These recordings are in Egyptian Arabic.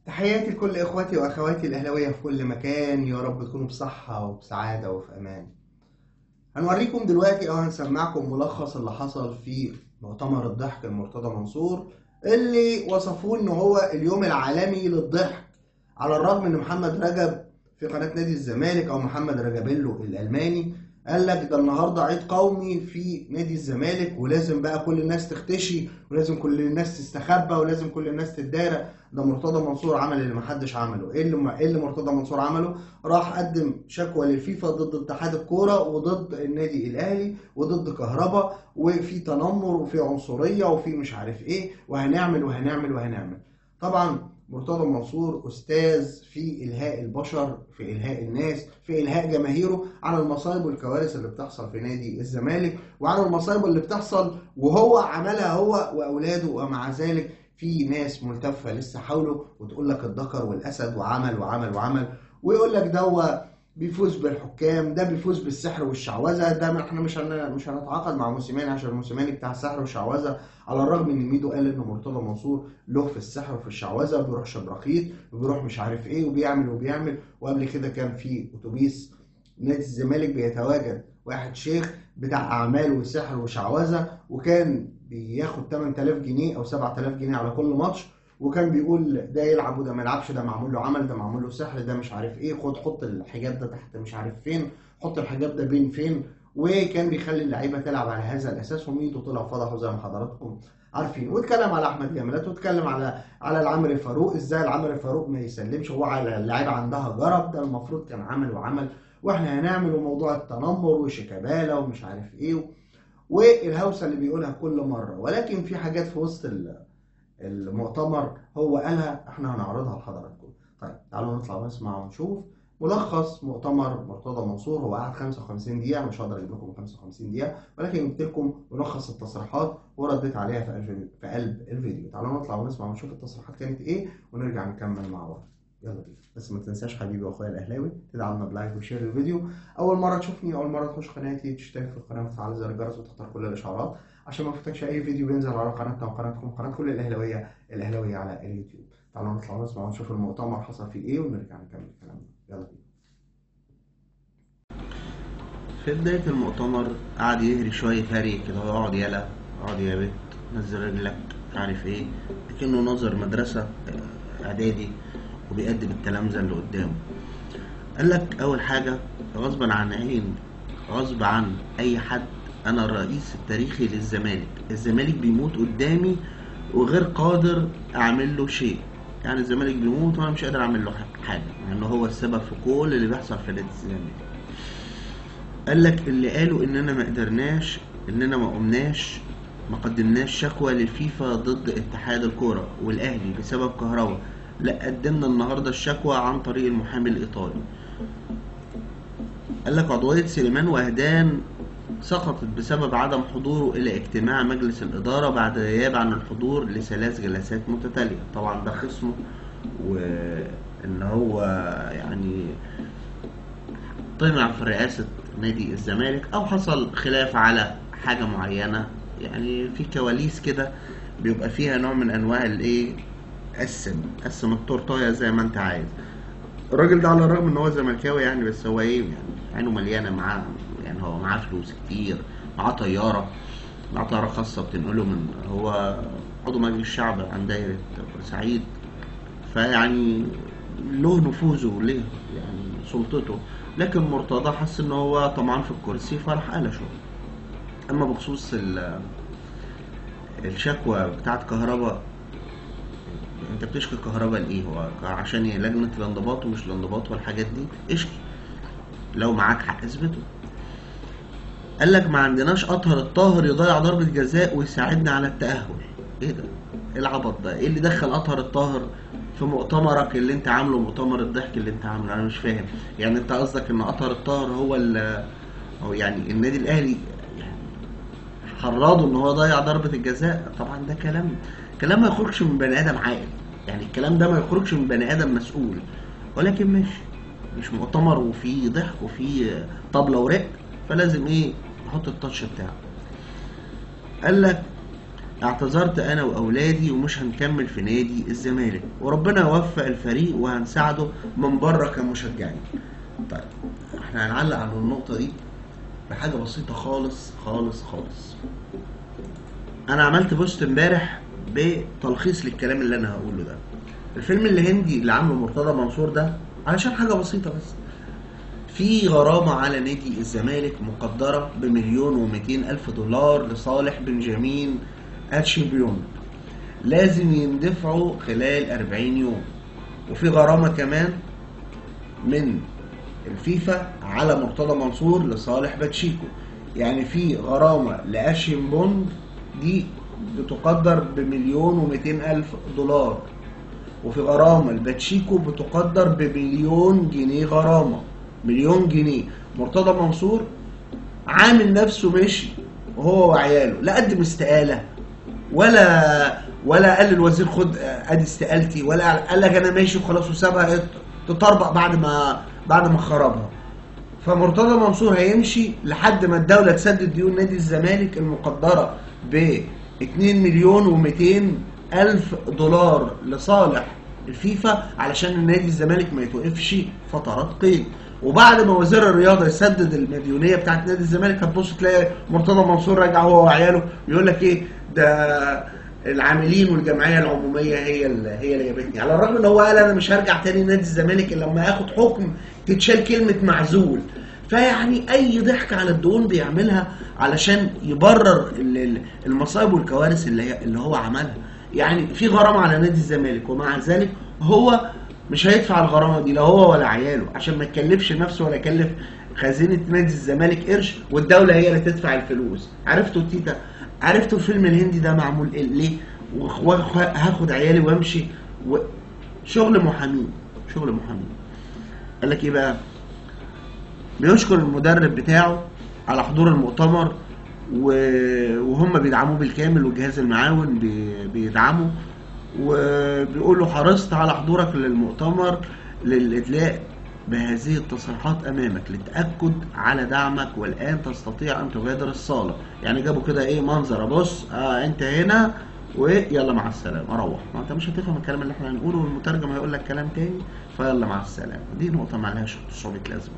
تحياتي لكل اخواتي واخواتي الاهلاويه في كل مكان يا رب تكونوا بصحه وبسعاده وفي امان هنوريكم دلوقتي او هنسمعكم ملخص اللي حصل في مؤتمر الضحك المرتضى منصور اللي وصفوه ان هو اليوم العالمي للضحك على الرغم ان محمد رجب في قناه نادي الزمالك او محمد رجبيلو الالماني قال لك ده النهارده عيد قومي في نادي الزمالك ولازم بقى كل الناس تختشي ولازم كل الناس تستخبى ولازم كل الناس تتدارى ده مرتضى منصور عمل اللي محدش عمله ايه اللي ايه اللي مرتضى منصور عمله راح قدم شكوى للفيفا ضد اتحاد الكوره وضد النادي الاهلي وضد كهربا وفي تنمر وفي عنصريه وفي مش عارف ايه وهنعمل وهنعمل وهنعمل طبعا مرتضى منصور استاذ في الهاء البشر في الهاء الناس في الهاء جماهيره على المصايب والكوارث اللي بتحصل في نادي الزمالك وعلى المصايب اللي بتحصل وهو عملها هو واولاده ومع ذلك في ناس ملتفه لسه حوله وتقول لك الذكر والاسد وعمل وعمل وعمل ويقول لك ده بيفوز بالحكام ده بيفوز بالسحر والشعوذه ده احنا مش هن... مش هنتعاقد مع موسيماني عشان موسيماني بتاع السحر والشعوذه على الرغم ان ميدو قال ان مرتضى منصور له في السحر وفي الشعوذه بيروح شبرخيط وبيروح مش عارف ايه وبيعمل وبيعمل وقبل كده كان في اتوبيس نادي الزمالك بيتواجد واحد شيخ بتاع اعمال وسحر وشعوذه وكان بياخد 8000 جنيه او 7000 جنيه على كل ماتش وكان بيقول ده يلعب وده ما يلعبش ده معمول له عمل ده معمول له سحر ده مش عارف ايه خد حط الحجاب ده تحت مش عارف فين حط الحجاب ده بين فين وكان بيخلي اللعيبه تلعب على هذا الاساس وميدو طلع فضحه زي ما حضراتكم عارفين واتكلم على احمد جمالات واتكلم على على العمري فاروق ازاي العمري فاروق ما يسلمش هو على اللعيبه عندها جرب ده المفروض كان عمل وعمل واحنا هنعمل وموضوع التنمر وشيكابالا ومش عارف ايه والهوسه اللي بيقولها كل مره ولكن في حاجات في وسط المؤتمر هو قالها احنا هنعرضها لحضراتكم طيب تعالوا نطلع نسمع ونشوف ملخص مؤتمر مرتضى منصور هو قعد 55 دقيقة مش هقدر اجيب لكم 55 دقيقة ولكن جبت لكم ملخص التصريحات ورديت عليها في قلب في قلب الفيديو تعالوا نطلع ونسمع ونشوف التصريحات كانت ايه ونرجع نكمل مع بعض يلا بينا بس ما تنساش حبيبي واخويا الاهلاوي تدعمنا بلايك وشير الفيديو اول مره تشوفني اول مره تخش قناتي تشترك في القناه وتفعل زر الجرس وتختار كل الاشعارات عشان ما يفوتكش اي فيديو بينزل على قناتنا وقناتكم قناه كل الاهلاويه الاهلاويه على اليوتيوب تعالوا نطلع ونسمع ونشوف المؤتمر حصل فيه ايه ونرجع نكمل كلامنا يلا بينا في بداية المؤتمر قعد يهري شوية هري كده يقعد يلا يقعد يا بت نزل رجلك مش عارف ايه لكنه ناظر مدرسة اعدادي وبيأدب التلامذة اللي قدامه قال لك اول حاجة غصبا عن عين غصب عن اي حد انا الرئيس التاريخي للزمالك الزمالك بيموت قدامي وغير قادر اعمل له شيء يعني الزمالك بيموت وانا مش قادر اعمل له حاجه مع انه هو السبب في كل اللي بيحصل في نادي الزمالك قال لك اللي قالوا اننا ما قدرناش اننا ما قمناش ما قدمناش شكوى للفيفا ضد اتحاد الكوره والاهلي بسبب كهرباء لا قدمنا النهارده الشكوى عن طريق المحامي الايطالي قال لك عضويه سليمان وهدان سقطت بسبب عدم حضوره إلى اجتماع مجلس الإدارة بعد غياب عن الحضور لثلاث جلسات متتالية طبعا ده خصمه وإن هو يعني طمع في رئاسة نادي الزمالك أو حصل خلاف على حاجة معينة يعني في كواليس كده بيبقى فيها نوع من أنواع الإيه قسم قسم التورتاية زي ما أنت عايز الراجل ده على الرغم إن هو زملكاوي يعني بس هو إيه يعني عينه مليانة معاه يعني هو معاه فلوس كتير معاه طيارة معاه طيارة خاصة بتنقله من هو عضو مجلس الشعب عن دايرة بورسعيد فيعني له نفوذه وليه يعني سلطته لكن مرتضى حس ان هو طمعان في الكرسي فراح قلشه اما بخصوص الشكوى بتاعت كهرباء انت بتشكي كهرباء لايه هو عشان لجنة الانضباط ومش الانضباط والحاجات دي اشكي لو معاك حق اثبته قال لك ما عندناش اطهر الطاهر يضيع ضربة جزاء ويساعدنا على التأهل ايه ده ايه العبط ده ايه اللي دخل اطهر الطاهر في مؤتمرك اللي انت عامله مؤتمر الضحك اللي انت عامله انا مش فاهم يعني انت قصدك ان اطهر الطاهر هو ال هو يعني النادي الاهلي يعني حراضه ان هو ضيع ضربة الجزاء طبعا ده كلام كلام ما يخرجش من بني ادم عاقل يعني الكلام ده ما يخرجش من بني ادم مسؤول ولكن ماشي مش مؤتمر وفيه ضحك وفيه طبلة ورق فلازم ايه يحط التاتش بتاعه قال لك اعتذرت انا واولادي ومش هنكمل في نادي الزمالك وربنا يوفق الفريق وهنساعده من بره كمشجعين طيب احنا هنعلق على النقطه دي بحاجه بسيطه خالص خالص خالص انا عملت بوست امبارح بتلخيص للكلام اللي انا هقوله ده الفيلم الهندي اللي عامله مرتضى منصور ده علشان حاجه بسيطه بس في غرامة على نادي الزمالك مقدرة بمليون ومئتين ألف دولار لصالح بنجامين أتشيبيون لازم يندفعوا خلال أربعين يوم وفي غرامة كمان من الفيفا على مرتضى منصور لصالح باتشيكو يعني في غرامة لأشين بوند دي بتقدر بمليون ومئتين ألف دولار وفي غرامة لباتشيكو بتقدر بمليون جنيه غرامة مليون جنيه مرتضى منصور عامل نفسه ماشي وهو وعياله لا قدم استقالة ولا ولا قال للوزير خد ادي استقالتي ولا قال لك انا ماشي وخلاص وسابها تطربق بعد ما بعد ما خربها فمرتضى منصور هيمشي لحد ما الدوله تسدد ديون نادي الزمالك المقدره ب 2 مليون و200 الف دولار لصالح الفيفا علشان النادي الزمالك ما يتوقفش فترات قيد وبعد ما وزير الرياضه يسدد المديونيه بتاعت نادي الزمالك هتبص تلاقي مرتضى منصور راجع هو وعياله يقول لك ايه ده العاملين والجمعيه العموميه هي اللي هي اللي جابتني على الرغم ان هو قال انا مش هرجع تاني نادي الزمالك الا لما اخد حكم تتشال كلمه معزول فيعني اي ضحك على الدهون بيعملها علشان يبرر المصائب والكوارث اللي هي اللي هو عملها يعني في غرامه على نادي الزمالك ومع ذلك هو مش هيدفع الغرامه دي لا هو ولا عياله عشان ما يكلفش نفسه ولا يكلف خزينه نادي الزمالك قرش والدوله هي اللي تدفع الفلوس عرفتوا تيتا عرفتوا الفيلم الهندي ده معمول إيه؟ ليه وهاخد عيالي وامشي و... شغل محامين شغل محامين قال لك ايه بقى بيشكر المدرب بتاعه على حضور المؤتمر و... وهم بيدعموه بالكامل والجهاز المعاون بي... بيدعمه وبيقول له حرصت على حضورك للمؤتمر للإدلاء بهذه التصريحات أمامك للتأكد على دعمك والآن تستطيع أن تغادر الصالة يعني جابوا كده إيه منظر بص آه أنت هنا ويلا مع السلامة روح ما أنت مش هتفهم الكلام اللي احنا هنقوله والمترجم هيقول لك كلام تاني فيلا مع السلامة دي نقطة ما لهاش صعوبة لازمة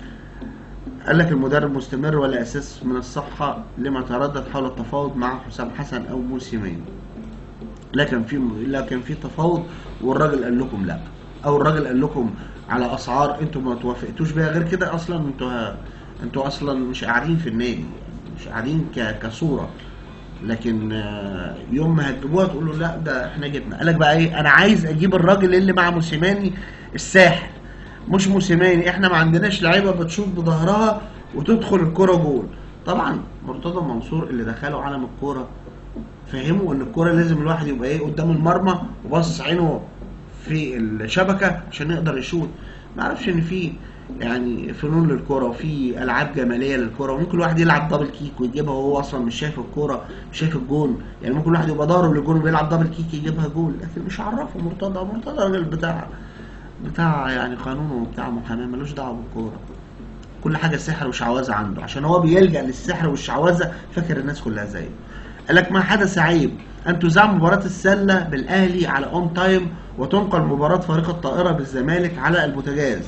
قال لك المدرب مستمر ولا أساس من الصحة لما تردد حول التفاوض مع حسام حسن أو موسيماني لكن في لكن في تفاوض والراجل قال لكم لا او الراجل قال لكم على اسعار انتوا ما توافقتوش بيها غير كده اصلا انتوا انتوا اصلا مش قاعدين في النادي مش قاعدين كصوره لكن يوم ما هتجيبوها تقولوا لا ده احنا جبنا قال لك بقى ايه انا عايز اجيب الراجل اللي مع موسيماني الساحر مش موسيماني احنا ما عندناش لعيبه بتشوط بظهرها وتدخل الكره جول طبعا مرتضى منصور اللي دخله عالم الكوره فهموا ان الكوره لازم الواحد يبقى ايه قدام المرمى وباصص عينه في الشبكه عشان يقدر يشوط ما اعرفش ان في يعني فنون للكوره وفي العاب جماليه للكوره وممكن الواحد يلعب دبل كيك ويجيبها وهو اصلا مش شايف الكوره مش شايف الجون يعني ممكن الواحد يبقى ضارب للجون وبيلعب دبل كيك يجيبها جول لكن مش عرفه مرتضى مرتضى راجل بتاع بتاع يعني قانون وبتاع محاماه ملوش دعوه بالكوره كل حاجه سحر وشعوذه عنده عشان هو بيلجا للسحر والشعوذه فاكر الناس كلها زيه قال لك ما حدث عيب ان تذاع مباراه السله بالاهلي على اون تايم وتنقل مباراه فريق الطائره بالزمالك على البوتاجاز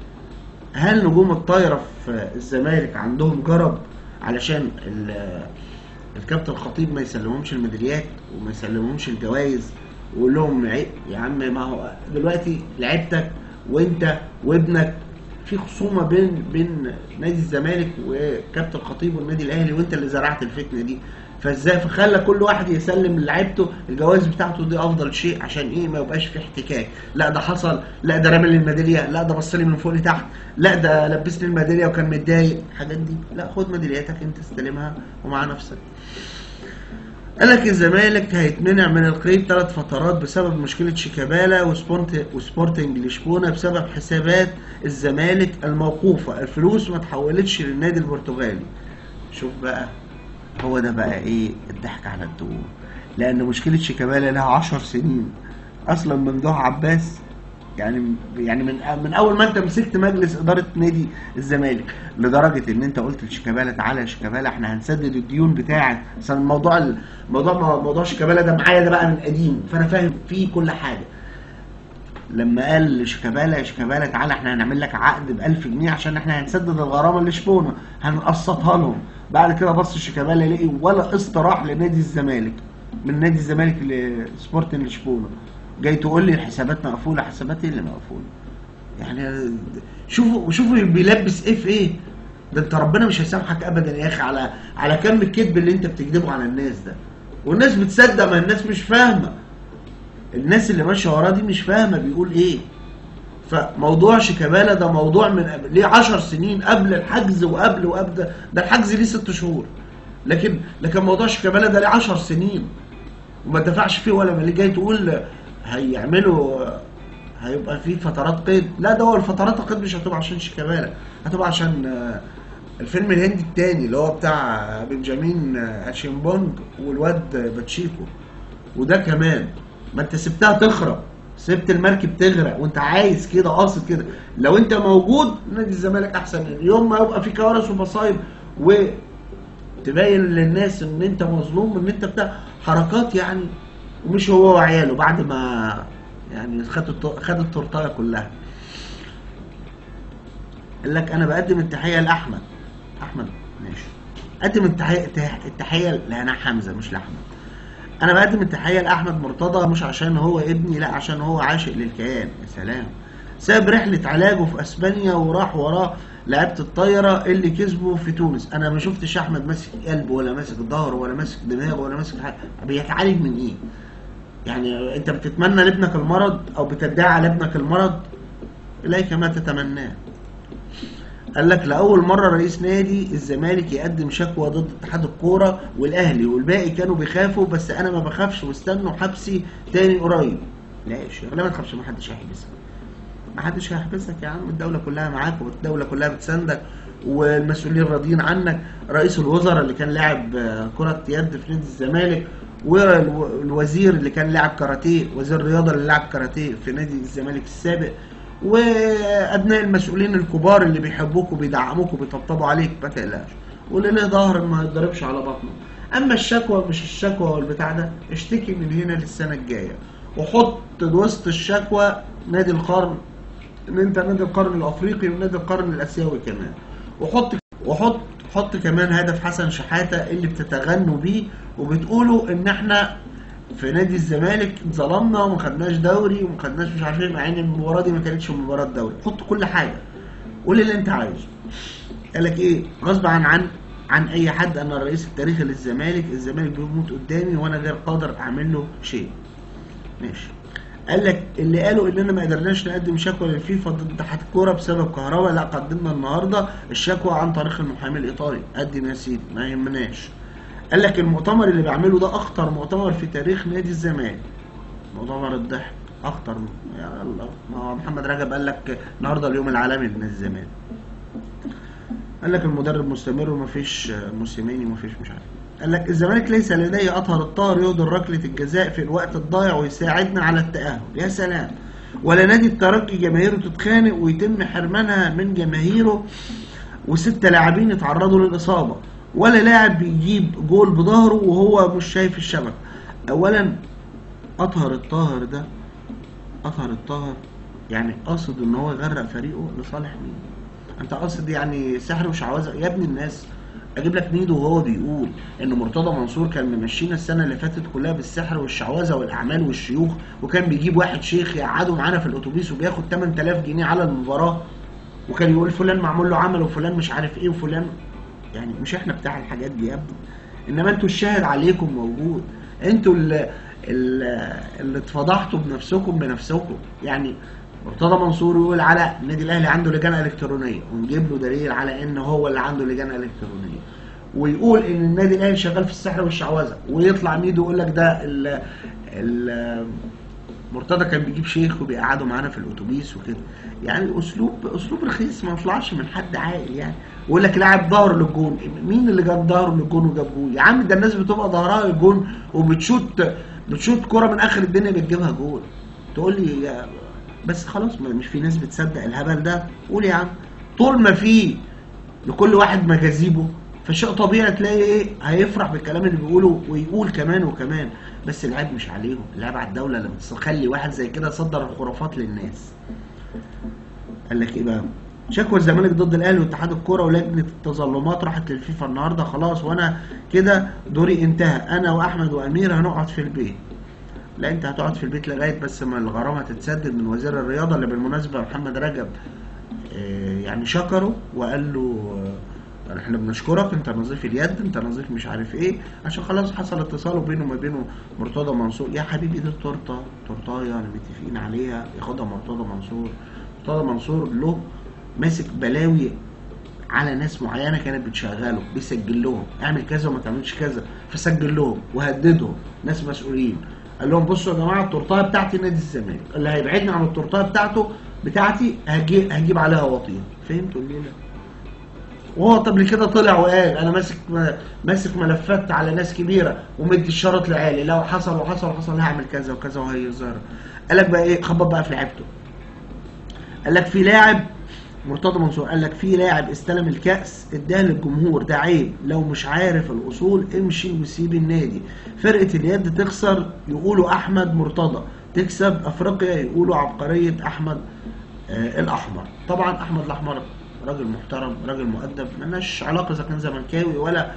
هل نجوم الطايره في الزمالك عندهم جرب علشان الكابتن الخطيب ما يسلمهمش الميداليات وما يسلمهمش الجوائز ويقول لهم يا عم ما هو دلوقتي لعيبتك وانت وابنك في خصومه بين بين نادي الزمالك وكابتن الخطيب والنادي الاهلي وانت اللي زرعت الفتنه دي فازاي فخلى كل واحد يسلم لعيبته الجوائز بتاعته دي افضل شيء عشان ايه ما يبقاش في احتكاك لا ده حصل لا ده رمى لي الميداليه لا ده بص لي من فوق لتحت لا ده لبسني الميداليه وكان متضايق الحاجات دي لا خد ميدالياتك انت استلمها ومع نفسك قال لك الزمالك هيتمنع من القيد ثلاث فترات بسبب مشكلة شيكابالا وسبورت وسبورتنج لشبونة بسبب حسابات الزمالك الموقوفة الفلوس ما تحولتش للنادي البرتغالي شوف بقى هو ده بقى ايه الضحك على الدهون لان مشكلة شيكابالا لها عشر سنين اصلا ممدوح عباس يعني يعني من من اول ما انت مسكت مجلس اداره نادي الزمالك لدرجه ان انت قلت لشيكابالا تعالى يا شيكابالا احنا هنسدد الديون بتاعت عشان الموضوع الموضوع موضوع شيكابالا ده معايا ده بقى من قديم فانا فاهم فيه كل حاجه لما قال لشيكابالا يا شيكابالا تعالى احنا هنعمل لك عقد ب 1000 جنيه عشان احنا هنسدد الغرامه اللي شبونه هنقسطها لهم بعد كده بص شيكابالا لقي ولا قسط راح لنادي الزمالك من نادي الزمالك لسبورتنج لشبونه جاي تقول لي الحسابات مقفوله حسابات ايه اللي مقفوله يعني شوفوا شوفوا بيلبس ايه في ايه ده انت ربنا مش هيسامحك ابدا يا اخي على على كم الكذب اللي انت بتكذبه على الناس ده والناس بتصدق ما الناس مش فاهمه الناس اللي ماشيه وراه دي مش فاهمه بيقول ايه فموضوع شيكابالا ده موضوع من قبل ليه 10 سنين قبل الحجز وقبل وقبل ده, ده الحجز ليه 6 شهور لكن لكن موضوع شيكابالا ده ليه 10 سنين وما دفعش فيه ولا ملي جاي تقول هيعملوا هيبقى في فترات قيد لا ده هو الفترات القيد مش هتبقى عشان شيكابالا هتبقى عشان آه، الفيلم الهندي التاني اللي هو بتاع بنجامين آه، اشيمبونج والواد باتشيكو وده كمان ما انت سبتها تخرب سبت المركب تغرق وانت عايز كده قاصد كده لو انت موجود نادي الزمالك احسن يوم ما يبقى في كوارث ومصايب وتبين للناس ان انت مظلوم ان انت بتاع حركات يعني ومش هو وعياله بعد ما يعني خد الت- خد التورتايه كلها قال لك انا بقدم التحيه لاحمد احمد ماشي قدم التحيه التحيه لهنا حمزه مش لاحمد انا بقدم التحيه لاحمد مرتضى مش عشان هو ابني لا عشان هو عاشق للكيان يا سلام ساب رحله علاجه في اسبانيا وراح وراه لعيبه الطايره اللي كسبوا في تونس انا ما شفتش احمد ماسك قلب ولا ماسك ظهر ولا ماسك دماغ ولا ماسك حاجه بيتعالج من ايه يعني انت بتتمنى لابنك المرض او بتدعي على ابنك المرض اليك ما تتمناه قال لك لاول مره رئيس نادي الزمالك يقدم شكوى ضد اتحاد الكوره والاهلي والباقي كانوا بيخافوا بس انا ما بخافش واستنوا حبسي تاني قريب لا يا شيخ لا ما تخافش ما حدش هيحبسك ما حدش هيحبسك يا عم الدوله كلها معاك والدوله كلها بتساندك والمسؤولين راضيين عنك رئيس الوزراء اللي كان لاعب آه، كره يد في نادي الزمالك والوزير اللي كان لاعب كاراتيه وزير الرياضه اللي لعب كاراتيه في نادي الزمالك السابق وابناء المسؤولين الكبار اللي بيحبوك وبيدعموك وبيطبطبوا عليك ما تقلقش واللي له ظهر ما يتضربش على بطنه اما الشكوى مش الشكوى والبتاع ده اشتكي من هنا للسنه الجايه وحط وسط الشكوى نادي القرن ان انت نادي القرن الافريقي ونادي القرن الاسيوي كمان وحط وحط حط كمان هدف حسن شحاته اللي بتتغنوا بيه وبتقولوا ان احنا في نادي الزمالك اتظلمنا وما خدناش دوري وما خدناش مش عارف ايه مع ان المباراه دي ما كانتش مباراه دوري حط كل حاجه قول اللي انت عايزه قال لك ايه غصب عن عن عن اي حد انا الرئيس التاريخي للزمالك الزمالك بيموت قدامي وانا غير قادر اعمل له شيء ماشي قال لك اللي قالوا اننا ما قدرناش نقدم شكوى للفيفا ضد اتحاد الكوره بسبب كهرباء لا قدمنا النهارده الشكوى عن طريق المحامي الايطالي قدم يا سيدي ما يهمناش قال لك المؤتمر اللي بعمله ده اخطر مؤتمر في تاريخ نادي الزمالك مؤتمر الضحك اخطر م- يا الله ما هو محمد رجب قال لك النهارده اليوم العالمي لنادي الزمالك قال لك المدرب مستمر ومفيش موسيماني ومفيش مش عارف قال لك الزمالك ليس لديه اطهر الطاهر يهدر ركله الجزاء في الوقت الضايع ويساعدنا على التاهل يا سلام ولا نادي الترجي جماهيره تتخانق ويتم حرمانها من جماهيره وستة لاعبين يتعرضوا للإصابة ولا لاعب بيجيب جول بظهره وهو مش شايف الشبكة أولا أطهر الطاهر ده أطهر الطاهر يعني قاصد إن هو يغرق فريقه لصالح مين؟ أنت قاصد يعني سحر وشعوذة يا ابن الناس أجيب لك ميدو وهو بيقول إن مرتضى منصور كان ممشينا السنة اللي فاتت كلها بالسحر والشعوذة والأعمال والشيوخ وكان بيجيب واحد شيخ يقعده معانا في الأتوبيس وبياخد 8000 جنيه على المباراة وكان يقول فلان معمول له عمل وفلان مش عارف ايه وفلان يعني مش احنا بتاع الحاجات دي يا ابني انما انتوا الشاهد عليكم موجود انتوا اللي اللي اللي اتفضحتوا بنفسكم بنفسكم يعني مرتضى منصور يقول على النادي الاهلي عنده لجان الكترونيه ونجيب له دليل على ان هو اللي عنده لجان الكترونيه ويقول ان النادي الاهلي شغال في السحر والشعوذه ويطلع ميدو يقول لك ده ال ال مرتضى كان بيجيب شيخ وبيقعده معانا في الاتوبيس وكده يعني اسلوب اسلوب رخيص ما يطلعش من حد عاقل يعني ويقول لك لاعب ظهر للجون مين اللي جاب ظهره للجون وجاب جول يا عم ده الناس بتبقى ظهرها للجون وبتشوت بتشوت كرة من اخر الدنيا بتجيبها جول تقول لي يا بس خلاص ما- مش في ناس بتصدق الهبل ده قول يا عم طول ما في لكل واحد مجاذيبه فشيء طبيعي تلاقي ايه هيفرح بالكلام اللي بيقوله ويقول كمان وكمان بس العيب مش عليهم العيب على الدوله لما تخلي واحد زي كده صدر الخرافات للناس قال لك ايه بقى شكوى الزمالك ضد الاهلي واتحاد الكوره ولجنه التظلمات راحت للفيفا النهارده خلاص وانا كده دوري انتهى انا واحمد وامير هنقعد في البيت لا انت هتقعد في البيت لغايه بس ما الغرامه تتسدد من وزير الرياضه اللي بالمناسبه محمد رجب آه، يعني شكره وقال له آه، احنا بنشكرك انت نظيف اليد انت نظيف مش عارف ايه عشان خلاص حصل اتصال بينه وما بينه مرتضى منصور يا حبيبي دي تورته تورتايه اللي متفقين عليها ياخدها مرتضى منصور مرتضى منصور له ماسك بلاوي على ناس معينه كانت بتشغله بيسجل لهم اعمل كذا وما تعملش كذا فسجل لهم وهددهم ناس مسؤولين قال لهم بصوا يا جماعه التورتايه بتاعتي نادي الزمالك اللي هيبعدني عن التورتايه بتاعته بتاعتي هجي هجيب عليها وطيه فهمتوا الليله وهو قبل كده طلع وقال انا ماسك ماسك ملفات على ناس كبيره ومدي الشرط لعيالي لو حصل وحصل وحصل هعمل كذا وكذا وهيظهر قال لك بقى ايه خبط بقى في لعيبته قال لك في لاعب مرتضى منصور قال لك في لاعب استلم الكأس اداه للجمهور ده عيب لو مش عارف الأصول امشي وسيب النادي فرقة اليد تخسر يقولوا أحمد مرتضى تكسب أفريقيا يقولوا عبقرية أحمد آه الأحمر طبعا أحمد الأحمر راجل محترم راجل مؤدب ملناش علاقة إذا كان زملكاوي ولا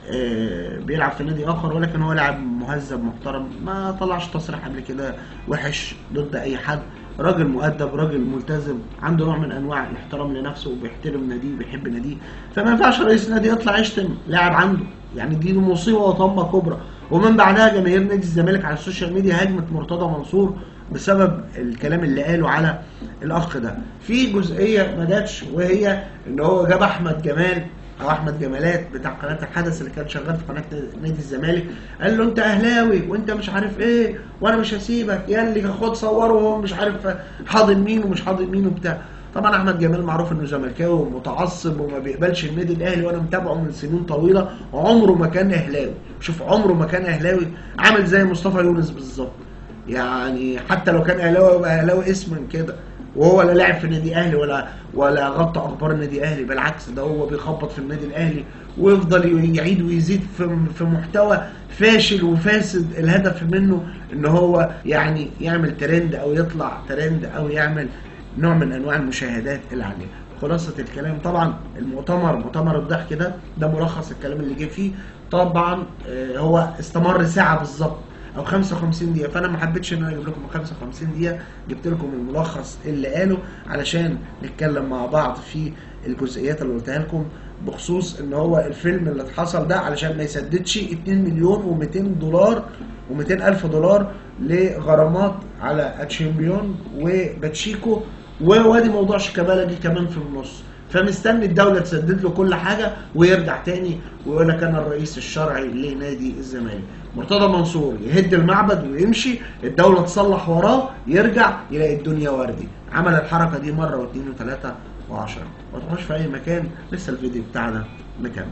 آه بيلعب في نادي آخر ولكن هو لاعب مهذب محترم ما طلعش تصريح قبل كده وحش ضد أي حد راجل مؤدب راجل ملتزم عنده نوع من انواع الاحترام لنفسه وبيحترم ناديه وبيحب ناديه فما ينفعش رئيس نادي يطلع يشتم لاعب عنده يعني دي مصيبه وطمه كبرى ومن بعدها جماهير نادي الزمالك على السوشيال ميديا هاجمت مرتضى منصور بسبب الكلام اللي قاله على الاخ ده في جزئيه ما جاتش وهي ان هو جاب احمد جمال او احمد جمالات بتاع قناه الحدث اللي كان شغال في قناه نادي الزمالك قال له انت اهلاوي وانت مش عارف ايه وانا مش هسيبك يا اللي خد صوره وهو مش عارف حاضن مين ومش حاضن مين وبتاع طبعا احمد جمال معروف انه زملكاوي ومتعصب وما بيقبلش النادي الاهلي وانا متابعه من سنين طويله عمره ما كان اهلاوي شوف عمره ما كان اهلاوي عامل زي مصطفى يونس بالظبط يعني حتى لو كان اهلاوي يبقى اهلاوي اسما كده وهو لا لعب في النادي الاهلي ولا ولا غطى اخبار النادي الاهلي بالعكس ده هو بيخبط في النادي الاهلي ويفضل يعيد ويزيد في في محتوى فاشل وفاسد الهدف منه ان هو يعني يعمل ترند او يطلع ترند او يعمل نوع من انواع المشاهدات اللي عليه خلاصة الكلام طبعا المؤتمر مؤتمر الضحك ده ده ملخص الكلام اللي جه فيه طبعا هو استمر ساعة بالظبط او 55 دقيقه فانا ما حبيتش ان انا اجيب لكم 55 دقيقه جبت لكم الملخص اللي قاله علشان نتكلم مع بعض في الجزئيات اللي قلتها لكم بخصوص ان هو الفيلم اللي اتحصل ده علشان ما يسددش 2 مليون و200 دولار و200 الف دولار لغرامات على اتشيمبيون وباتشيكو ووادي موضوع شيكابالا دي كمان في النص فمستني الدولة تسدد له كل حاجة ويرجع تاني ويقول لك أنا الرئيس الشرعي لنادي الزمالك. مرتضى منصور يهد المعبد ويمشي، الدولة تصلح وراه يرجع يلاقي الدنيا وردي. عمل الحركة دي مرة واثنين وثلاثة وعشرة. ما تروحش في أي مكان لسه الفيديو بتاعنا مكمل.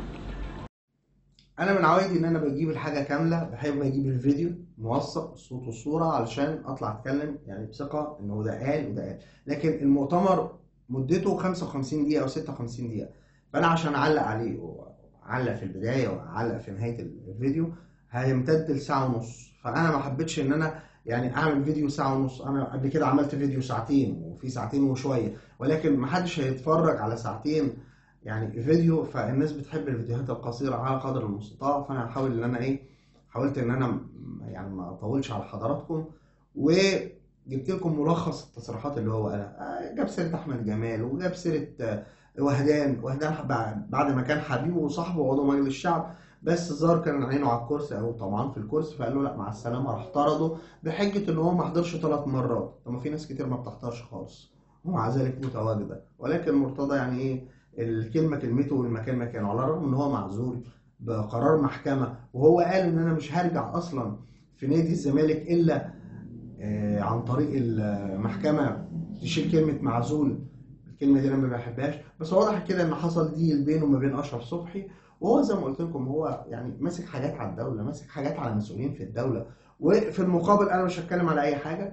انا من عوايدي ان انا بجيب الحاجه كامله بحب اجيب الفيديو موثق الصوت والصوره علشان اطلع اتكلم يعني بثقه انه ده قال وده قال لكن المؤتمر مدته 55 دقيقه او 56 دقيقه فانا عشان اعلق عليه واعلق في البدايه واعلق في نهايه الفيديو هيمتد لساعه ونص فانا ما حبيتش ان انا يعني اعمل فيديو ساعه ونص انا قبل كده عملت فيديو ساعتين وفي ساعتين وشويه ولكن ما حدش هيتفرج على ساعتين يعني فيديو فالناس بتحب الفيديوهات القصيره على قدر المستطاع فانا هحاول ان انا ايه حاولت ان انا يعني ما اطولش على حضراتكم وجبت لكم ملخص التصريحات اللي هو قالها جاب سيره احمد جمال وجاب سيره وهدان وهدان بعد ما كان حبيبه وصاحبه وعضو مجلس الشعب بس الظاهر كان عينه على الكرسي او طمعان في الكرسي فقال له لا مع السلامه راح طرده بحجه ان هو ما حضرش ثلاث مرات طب ما في ناس كتير ما بتحضرش خالص ومع ذلك متواجده ولكن مرتضى يعني ايه الكلمه كلمته والمكان مكانه على الرغم ان هو معزول بقرار محكمه وهو قال ان انا مش هرجع اصلا في نادي الزمالك الا عن طريق المحكمه تشيل كلمه معزول الكلمه دي انا ما بحبهاش بس واضح كده ان حصل ديل بينه وما بين اشرف صبحي وهو زي ما قلت لكم هو يعني ماسك حاجات على الدوله ماسك حاجات على مسؤولين في الدوله وفي المقابل انا مش هتكلم على اي حاجه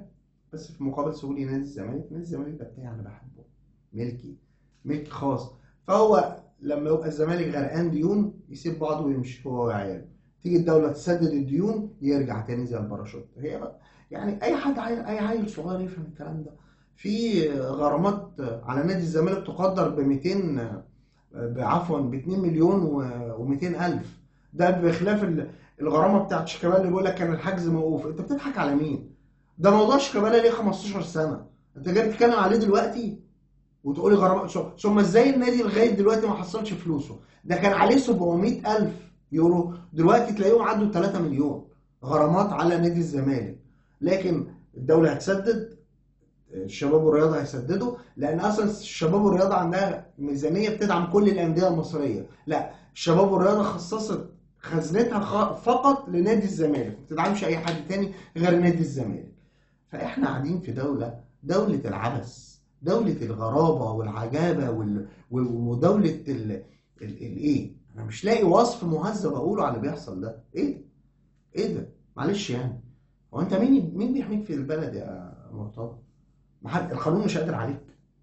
بس في مقابل سهولي نادي الزمالك نادي الزمالك ده بتاعي انا بحبه ملكي ملك خاص فهو لما يبقى الزمالك غرقان ديون يسيب بعضه ويمشي هو وعياله تيجي الدوله تسدد الديون يرجع تاني زي الباراشوت هي بقى يعني اي حد عيل اي عيل صغير يفهم الكلام ده في غرامات على نادي الزمالك تقدر ب 200 عفوا ب 2 مليون و200 الف ده بخلاف ال- الغرامه بتاعت شيكابالا اللي بيقول لك كان الحجز موقوف انت بتضحك على مين ده موضوع شيكابالا ليه 15 سنه انت جاي تتكلم عليه دلوقتي وتقولي غرامه ثم- ثم ازاي النادي لغايه دلوقتي ما حصلش فلوسه ده كان عليه 700 الف يورو دلوقتي تلاقيهم عدوا 3 مليون غرامات على نادي الزمالك لكن الدوله هتسدد الشباب والرياضه هيسددوا لان اصلا الشباب والرياضه عندها ميزانيه بتدعم كل الانديه المصريه لا الشباب والرياضه خصصت خزنتها خ- فقط لنادي الزمالك ما بتدعمش اي حد تاني غير نادي الزمالك فاحنا قاعدين في دوله دوله العبث دوله الغرابه والعجابه وال... و- ودوله ال... ال... الايه انا مش لاقي وصف مهذب اقوله على اللي بيحصل ده ايه ده ايه ده معلش يعني هو انت مين مين بيحميك في البلد يا مرتضى ما حد القانون مش قادر عليك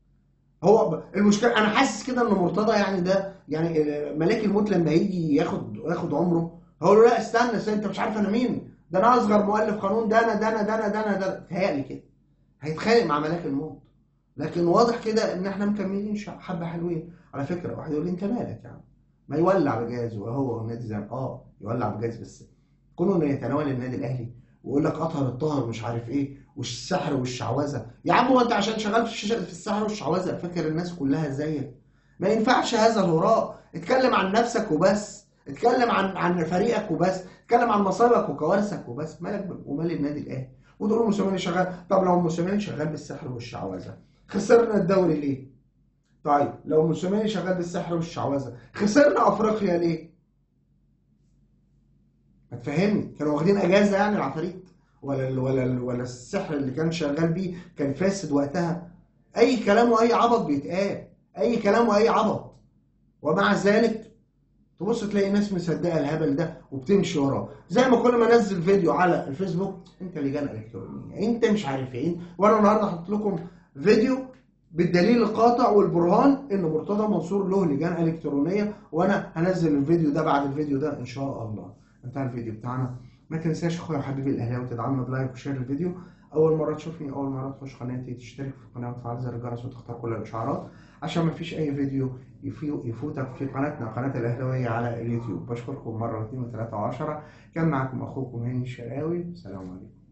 هو ب- المشكله انا حاسس كده ان مرتضى يعني ده يعني آه، ملاك الموت لما يجي ياخد ياخد عمره هقول له لا استنى استنى انت مش عارف انا مين ده انا اصغر مؤلف قانون ده انا ده انا ده انا ده انا ده تهيألي كده هيتخانق مع ملاك الموت لكن واضح كده ان احنا مكملين شع- حبه حلوين على فكره واحد يقول لي انت مالك يا عم ما يولع بجاز وهو والنادي الزمالك اه يولع بجاز بس كونه انه يتناول النادي الاهلي ويقول لك اطهر الطاهر مش عارف ايه والسحر والشعوذه يا عم هو انت عشان شغال في الش- في السحر والشعوذه فاكر الناس كلها زيك ما ينفعش هذا الهراء اتكلم عن نفسك وبس اتكلم عن عن فريقك وبس اتكلم عن مصايبك وكوارثك وبس مالك ب- ومال النادي الاهلي وتقول له موسيماني شغال طب لو موسيماني شغال بالسحر والشعوذه خسرنا الدوري ليه؟ طيب لو موسيماني شغال بالسحر والشعوذه خسرنا افريقيا ليه؟ ما تفهمني كانوا واخدين اجازه يعني العفاريت ولا ال ولا ال ولا السحر اللي كان شغال بيه كان فاسد وقتها اي كلام واي عبط بيتقال اي كلام واي عبط ومع ذلك تبص تلاقي ناس مصدقه الهبل ده وبتمشي وراه زي ما كل ما انزل فيديو على الفيسبوك انت لجان الكترونيه انت مش عارف ايه وانا النهارده حاطط لكم فيديو بالدليل القاطع والبرهان ان مرتضى منصور له لجان الكترونيه وانا هنزل الفيديو ده بعد الفيديو ده ان شاء الله انتهى الفيديو بتاعنا ما تنساش اخويا وحبيبي الاهلاوي تدعمنا بلايك وشير الفيديو اول مره تشوفني اول مره تخش قناتي تشترك في القناه وتفعل زر الجرس وتختار كل الاشعارات عشان ما فيش اي فيديو يفي- يفوتك في قناتنا قناه الاهلاويه على اليوتيوب بشكركم مره واثنين وثلاثه وعشره كان معكم اخوكم هاني الشراوي السلام عليكم